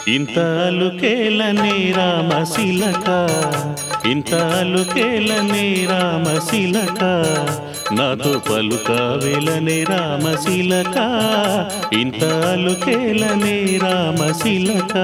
ఇంత అలుకేలనే రామశిలక ఇంత అలుకేలనే రామశిలక నాతో పలుక వెలనే రామశిలక ఇంత అలుకేలనే రామశిలక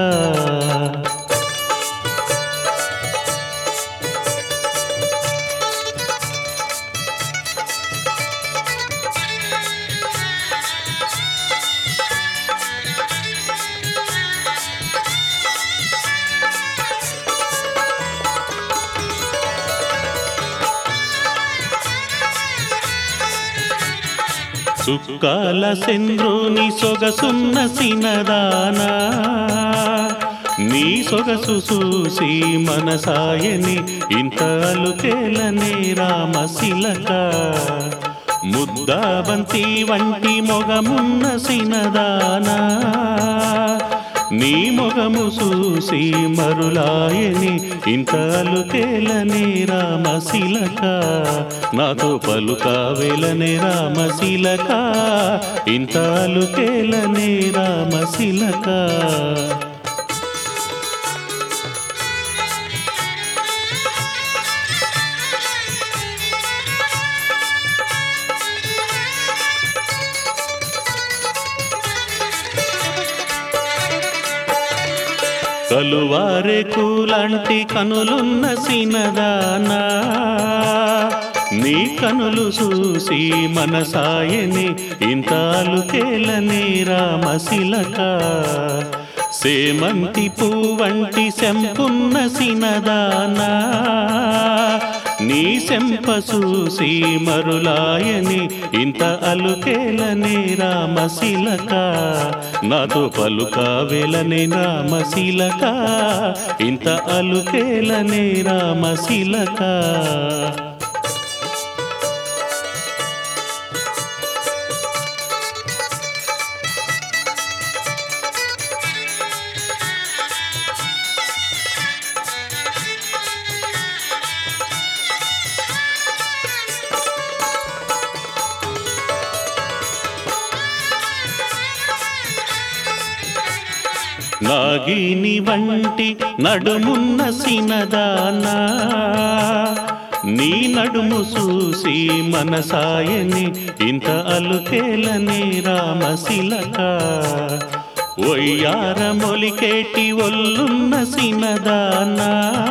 సుక్కాల చంద్రుని సొగసున్న సినదానా నీ సొగసు చూసి మనసాయని ఇంత అలుకేలనే రామశిలక ముద్దాబంతి వంటి మొగమున్న సినదానా నీ మొగము చూసి మరులాయని ఇంత అలుకేలనే రామశిలక నాతో పలుక వెలనే రామశిలక ఇంత అలుకేలనే రామశిలక కలువారే కూలంటి కనులున్న సినదానా నీ కనులు చూసి మనసాయని ఇంతాలుకేలని రామశిలక సేమంతి పువ్వంటి శంపున్న సినదానా నీ శంప చూసి మరులాయని ఇంత అలుకేలని రామశిలక నాతో పలుక వెలని రామశిలక ఇంత అలుకేలని రామశిలక నాగిని వంటి నడుమున్న సినదానా నీ నడుము చూసి మనసాయని ఇంత అలుకేలని రామశిలక ఒయ్యార మొలికేటి ఒల్లున్న సినదానా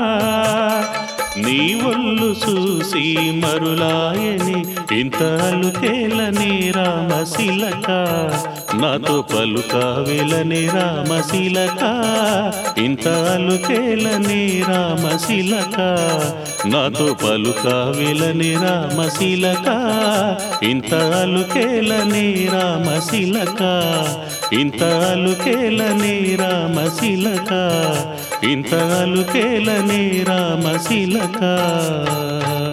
నీ ఒళ్ళు చూసి మరులాయని ఇంత అలుకేలని రామశిలక నాతో పలుక వెలని రామశిలక ఇంత అలుకేలని రామశిలక నాతో పలుక వెలని రామశిలక ఇంత అలుకేలని రామశిలక ఇంత అలుకేలని రామశిలక ఇంత అలుకేలని రామశిలక